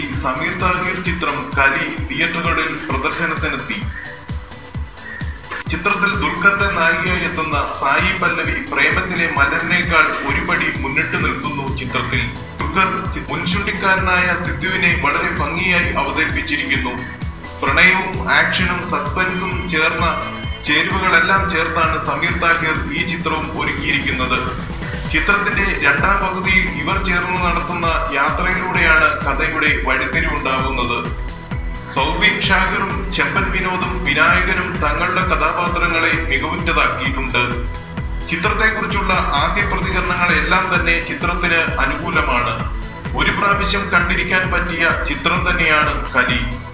സമീർ താഹിർ ചിത്രം കലി തിയേറ്ററുകളിൽ പ്രദർശനത്തിനെത്തി ചിത്രത്തിൽ ദുൽഖറിന്റെ നായികയായി എത്തുന്ന സായി പല്ലവി പ്രേമത്തിലെ മലരിനേക്കാൾ ഒരുപടി മുന്നിട്ട് നിൽക്കുന്നു ചിത്രത്തിൽ ദുൽഖർ മുൻചുണ്ടിക്കാരനായ സിദ്ധുവിനെ വളരെ ഭംഗിയായി അവതരിപ്പിച്ചിരിക്കുന്നു പ്രണയവും ആക്ഷനും സസ്പെൻസും ചേർന്ന ചേരുവകളെല്ലാം ചേർത്താണ് സമീർ താഹിർ ഈ ചിത്രവും ഒരുക്കിയിരിക്കുന്നത് ചിത്രത്തിന്റെ രണ്ടാം പകുതിയിൽ ഇവർ ചേർന്ന് നടത്തുന്ന യാത്രയിലൂടെയാണ് കഥയുടെ വഴിത്തിരിവുണ്ടാകുന്നത് സൗബിൻ ഷാഹിറും ചെമ്പൻ വിനോദും വിനായകനും തങ്ങളുടെ കഥാപാത്രങ്ങളെ മികവുറ്റതാക്കിയിട്ടുണ്ട് ചിത്രത്തെക്കുറിച്ചുള്ള ആദ്യ പ്രതികരണങ്ങളെല്ലാം തന്നെ ചിത്രത്തിന് അനുകൂലമാണ് ഒരു പ്രാവശ്യം കണ്ടിരിക്കാൻ പറ്റിയ ചിത്രം തന്നെയാണ് കലി